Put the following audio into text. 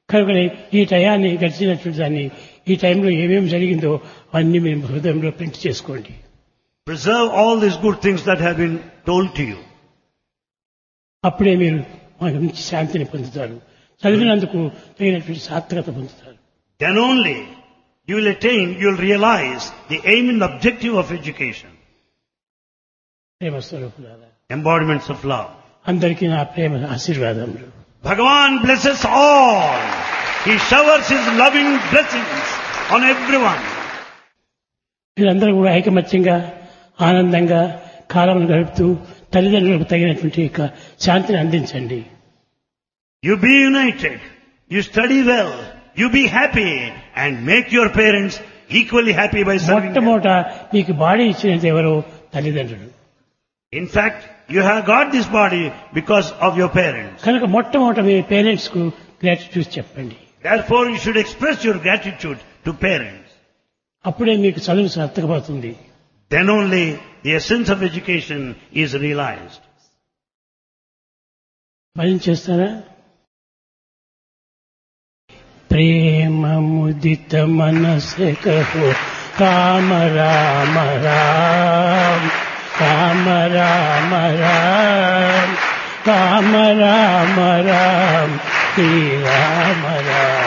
కనుక ఈ టయాన్ని గడిచినటువంటి దాన్ని ఈ టైంలో ఏమేమి జరిగిందో అన్ని మీరు హృదయంలో ప్రింట్ చేసుకోండి Preserve all these good things that have been told to you. అప్పుడే మీరు మంచి శాంతిని పొందుతారు చదివినందుకు తగినటువంటి సార్థకత పొందుతారు Then only you will attain, you will realize the aim and objective of education. ప్రేమ స్వరూపులారా Embodiments of love. అందరికీ నా ప్రేమ ఆశీర్వాదములు Bhagavan blesses all. He showers his loving blessings on everyone. మీరందరూ కూడా ఐకమత్యంగా ఆనందంగా కాలం గడుపుతూ తల్లిదండ్రులకు తగినటువంటి యొక్క శాంతిని అందించండి You be united. You study well. You be happy and make your parents equally happy by serving them. మొట్టమొదట మీకు బాడీ ఇచ్చినది ఎవరో తల్లిదండ్రులు In fact, you have got this body because of your parents. కనుక మొట్టమొదట మీ పేరెంట్స్ కు gratitude చెప్పండి Therefore, you should express your gratitude to parents. అప్పుడే మీకు చదువు సార్థకమవుతుంది Then only the essence of education is realized. భయం చేస్తారా ప్రేమ ముదిత మనసే కహో రామ రామ రామ రామ రామ రామ రామ రామ రామ శ్రీ రామ రామ